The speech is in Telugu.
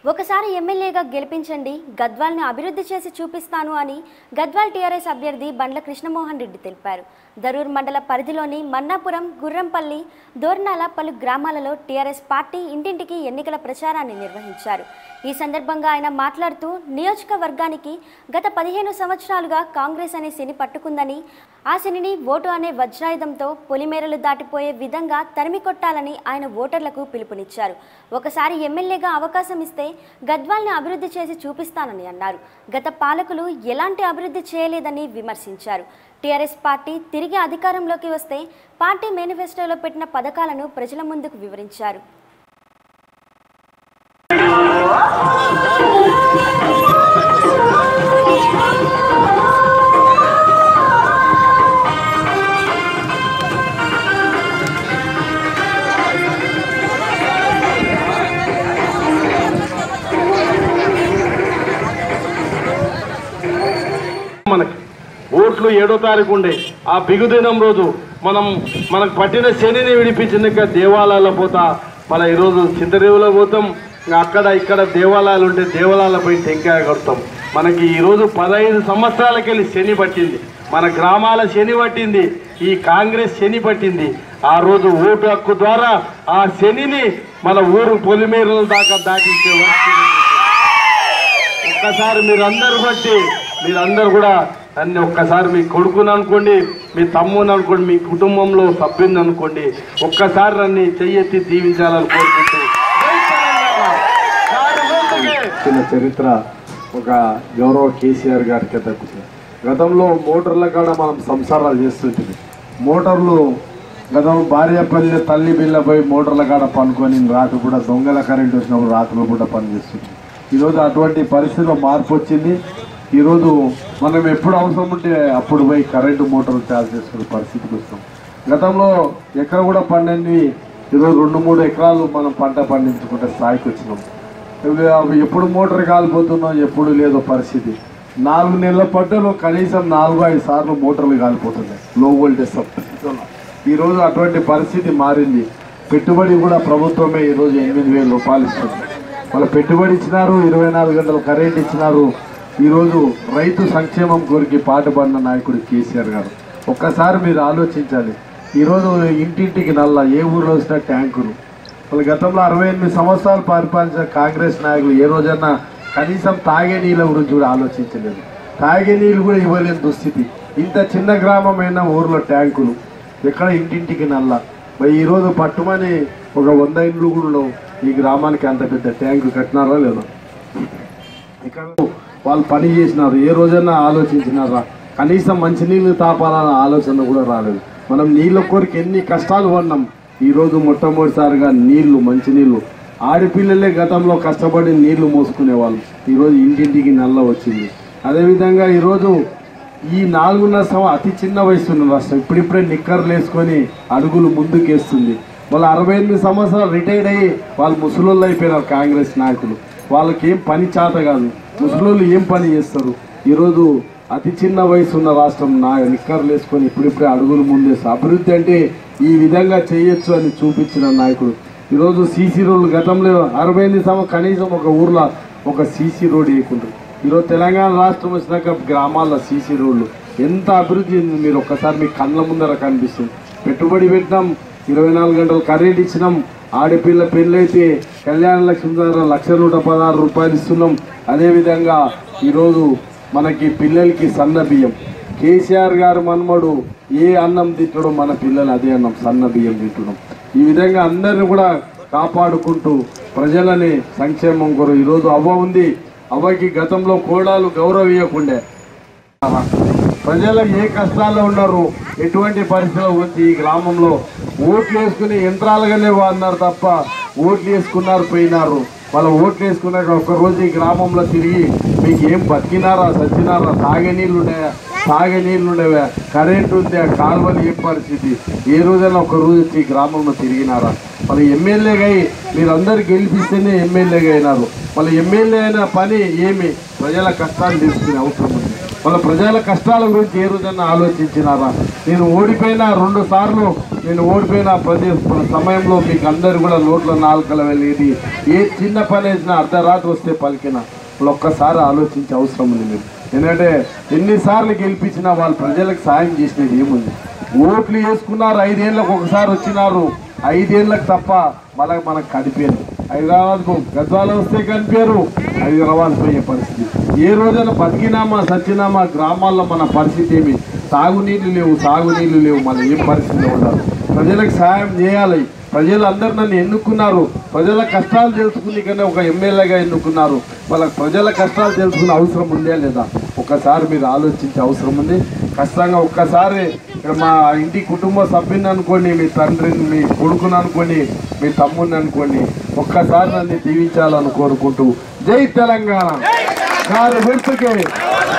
ఒకసారి ఎమ్మెల్యేగా గెలిపించండి గద్వాల్ని అభివృద్ధి చేసి చూపిస్తాను అని గద్వాల్ టీఆర్ఎస్ అభ్యర్థి బండ్ల కృష్ణమోహన్ రెడ్డి తెలిపారు దరూర్ మండల పరిధిలోని మన్నాపురం గుర్రంపల్లి దోర్నాల పలు గ్రామాలలో టీఆర్ఎస్ పార్టీ ఇంటింటికి ఎన్నికల ప్రచారాన్ని నిర్వహించారు ఈ సందర్భంగా ఆయన మాట్లాడుతూ నియోజకవర్గానికి గత పదిహేను సంవత్సరాలుగా కాంగ్రెస్ అనే శని పట్టుకుందని ఆ శనిని ఓటు అనే వజ్రాయుధంతో పొలిమేరలు దాటిపోయే విధంగా తరిమి కొట్టాలని ఆయన ఓటర్లకు పిలుపునిచ్చారు ఒకసారి ఎమ్మెల్యేగా అవకాశం ఇస్తే గద్వాల్ని అభివృద్ధి చేసి చూపిస్తానని అన్నారు గత పాలకులు ఎలాంటి అభివృద్ధి చేయలేదని విమర్శించారు టీఆర్ఎస్ పార్టీ తిరిగి అధికారంలోకి వస్తే పార్టీ మేనిఫెస్టోలో పెట్టిన పథకాలను ప్రజల ముందుకు వివరించారు మనకి ఓట్లు ఏడో తారీఖు ఉండే ఆ బిగుదినం రోజు మనం మనకు పట్టిన శనిని విడిపించిన దేవాలయాల పోతా మన ఈరోజు చింతరేవులో పోతాం ఇంకా అక్కడ ఇక్కడ దేవాలయాలు ఉంటే దేవాలయాల పోయి టెంకాయ కడతాం మనకి ఈరోజు పదహైదు సంవత్సరాలకి వెళ్ళి శని పట్టింది మన గ్రామాల శని పట్టింది ఈ కాంగ్రెస్ శని పట్టింది ఆ రోజు ఓటు హక్కు ద్వారా ఆ శనిని మన ఊరు పొలిమేరల దాకా దాటించే పరిస్థితి ఒక్కసారి మీరందరూ బట్టి మీరందరూ కూడా నన్ను ఒక్కసారి మీ కొడుకుని అనుకోండి మీ తమ్ముని అనుకోండి మీ కుటుంబంలో సభ్యుని అనుకోండి ఒక్కసారి నన్ను చెయ్యెత్తి దీవించాలని కోరుకుంటూ జై తెలంగాణ! నాడు లోతుకే! చిన్న చరిత్ర ఒక గౌరవ కేసీఆర్ గారికి దక్కుతుంది గతంలో మోటార్ల కాడ మనం సంసారాలు చేస్తుంటుంది మోటార్లు గతంలో భార్యపల్లి తల్లి బిల్ల పోయి మోటార్ల కాడ పనుకొని రాత్రి కూడా దొంగల కరెంట్ వచ్చినప్పుడు రాత్రులు కూడా పనిచేస్తుంది ఈరోజు అటువంటి పరిస్థితిలో మార్పు వచ్చింది ఈరోజు మనం ఎప్పుడు అవసరం ఉంటే అప్పుడు పోయి కరెంటు మోటార్లు చార్జ్ చేసుకునే పరిస్థితికి వస్తాం గతంలో ఎక్కడ కూడా పండని ఈరోజు రెండు మూడు ఎకరాలు మనం పంట పండించుకుంటే స్థాయికి వచ్చినాం ఇవి అవి ఎప్పుడు మోటార్ కాలిపోతున్నాం ఎప్పుడు లేదో పరిస్థితి నాలుగు నెలల పట్టలో కనీసం నాలుగు ఐదు సార్లు మోటార్లు కాలిపోతున్నాయి లో వోల్టేజ్ సబ్సిడీతో ఈరోజు అటువంటి పరిస్థితి మారింది పెట్టుబడి కూడా ప్రభుత్వమే ఈరోజు ఎనిమిది వేల రూపాయలు ఇస్తుంది వాళ్ళ పెట్టుబడి ఇచ్చినారు ఇరవై నాలుగు గంటలు కరెంట్ ఇచ్చినారు ఈరోజు రైతు సంక్షేమం కోరికి పాటుపడిన నాయకుడు కేసీఆర్ గారు ఒక్కసారి మీరు ఆలోచించాలి ఈరోజు ఇంటింటికి నల్ల ఏ ఊర్లో వచ్చినా ట్యాంకులు వాళ్ళ గతంలో అరవై ఎనిమిది సంవత్సరాలు పరిపాలించిన కాంగ్రెస్ నాయకులు ఏ రోజన్నా కనీసం తాగే నీళ్ళ గురించి కూడా ఆలోచించలేదు తాగే నీళ్ళు కూడా ఇవ్వలేని దుస్థితి ఇంత చిన్న గ్రామమైన ఊర్లో ట్యాంకులు ఎక్కడ ఇంటింటికి నల్ల మరి ఈరోజు పట్టుమని ఒక వంద ఇండ్లు కూడా ఉండవు. ఈ గ్రామానికి అంత పెద్ద ట్యాంకు కట్టినారా లేదా ఇక్కడ వాళ్ళు పని చేసినారు ఏ రోజైనా ఆలోచించినారా కనీసం మంచినీళ్ళు తాపాలన్న ఆలోచన కూడా రాలేదు మనం నీళ్ళ కోరిక ఎన్ని కష్టాలు పడినాం ఈ రోజు మొట్టమొదటిసారిగా నీళ్లు మంచినీళ్ళు ఆడపిల్లలే గతంలో కష్టపడి నీళ్లు మోసుకునే వాళ్ళు ఈరోజు ఇంటింటికి నల్ల వచ్చింది అదేవిధంగా ఈరోజు ఈ నాలుగున్నర సంవ అతి చిన్న వయసు ఉన్న రాష్ట్రం ఇప్పుడిప్పుడే నిక్కర్లు వేసుకొని అడుగులు ముందుకేస్తుంది వాళ్ళు అరవై ఎనిమిది సంవత్సరాలు రిటైర్డ్ అయ్యి వాళ్ళు ముసలోళ్ళు అయిపోయినారు కాంగ్రెస్ నాయకులు వాళ్ళకి ఏం పని చేత కాదు ముసలోళ్ళు ఏం పని చేస్తారు ఈరోజు అతి చిన్న వయసు ఉన్న రాష్ట్రం నా నిక్కర్లు వేసుకొని ఇప్పుడిప్పుడే అడుగులు ముందేస్తారు అభివృద్ధి అంటే ఈ విధంగా చేయొచ్చు అని చూపించిన నాయకుడు ఈరోజు సీసీ రోడ్లు గతంలో అరవై ఎనిమిది సంవత్సరం కనీసం ఒక ఊర్లో ఒక సీసీ రోడ్ వేయకుంటారు ఈరోజు తెలంగాణ రాష్ట్రం వచ్చినాక గ్రామాల్లో సీసీ రోడ్లు ఎంత అభివృద్ధి చెందింది మీరు ఒక్కసారి మీ కళ్ళ ముందర కనిపిస్తుంది పెట్టుబడి పెట్టినాం ఇరవై నాలుగు గంటలు కరెంట్ ఇచ్చినాం ఆడపిల్ల పెళ్ళైతే కళ్యాణ లక్ష్మి ద్వారా లక్ష నూట పదహారు రూపాయలు ఇస్తున్నాం అదేవిధంగా ఈరోజు మనకి పిల్లలకి సన్న బియ్యం కేసీఆర్ గారు మనమడు ఏ అన్నం తిట్టడం మన పిల్లలు అదే అన్నం సన్న బియ్యం తిట్టడం ఈ విధంగా అందరిని కూడా కాపాడుకుంటూ ప్రజలని సంక్షేమం కొరకు ఈరోజు అవ్వ ఉంది అవ్వకి గతంలో కోడాలు గౌరవం ఇవ్వకుండే ప్రజలు ఏ కష్టాల్లో ఉన్నారు ఎటువంటి పరిస్థితుల్లో వచ్చి ఈ గ్రామంలో ఓట్లు వేసుకుని యంత్రాలుగానే వాడినారు తప్ప ఓట్లు వేసుకున్నారు పోయినారు వాళ్ళ ఓట్లు వేసుకున్నాక ఒక్కరోజు ఈ గ్రామంలో తిరిగి మీకు ఏం బతికినారా సచ్చినారా తాగే నీళ్ళు ఉన్నాయా తాగే నీళ్ళు ఉండేవా కరెంట్ ఉందా కాలువలు ఏం పరిస్థితి ఏ రోజైనా ఒక రోజు వచ్చి ఈ గ్రామంలో తిరిగినారా వాళ్ళ ఎమ్మెల్యేగా అయి మీరందరూ గెలిపిస్తేనే ఎమ్మెల్యేగా అయినారు వాళ్ళ ఎమ్మెల్యే అయిన పని ఏమి ప్రజల కష్టాలు తీసుకునే అవసరం ఉంది వాళ్ళ ప్రజల కష్టాల గురించి ఏ రోజన్నా ఆలోచించినారా నేను ఓడిపోయిన రెండు సార్లు నేను ఓడిపోయిన ప్రతి సమయంలో మీకు అందరు కూడా నోట్ల నాలుకల వెళ్ళేది ఏ చిన్న పని వేసినా అర్ధరాత్రి వస్తే పలికిన వాళ్ళు ఒక్కసారి ఆలోచించే అవసరం ఉంది మీరు ఎందుకంటే ఎన్నిసార్లు గెలిపించినా వాళ్ళు ప్రజలకు సాయం చేసినది ఏముంది ఓట్లు వేసుకున్నారు ఐదేళ్ళకు ఒకసారి వచ్చినారు ఐదేళ్ళకు తప్ప మళ్ళీ మనకు కనిపించరు హైదరాబాద్కు గద్వాల వస్తే కనిపించరు హైదరాబాద్ పోయే పరిస్థితి ఏ రోజైనా బతికినామా సచ్చినామా గ్రామాల్లో మన పరిస్థితి ఏమి తాగునీళ్ళు లేవు సాగునీళ్ళు లేవు మన ఏం పరిస్థితిలో ఉండాలి ప్రజలకు సాయం చేయాలి ప్రజలు అందరు నన్ను ఎన్నుకున్నారు ప్రజల కష్టాలు తెలుసుకుని కన్నా ఒక ఎమ్మెల్యేగా ఎన్నుకున్నారు వాళ్ళ ప్రజల కష్టాలు తెలుసుకునే అవసరం ఉందే లేదా ఒక్కసారి మీరు ఆలోచించే అవసరం ఉంది ఖచ్చితంగా ఒక్కసారి ఇక్కడ మా ఇంటి కుటుంబ సభ్యుని అనుకోండి మీ తండ్రిని మీ కొడుకుని అనుకోండి మీ తమ్ముడిని అనుకోండి ఒక్కసారి నన్ను దీవించాలని కోరుకుంటూ జై తెలంగాణ కారు గుర్తుకే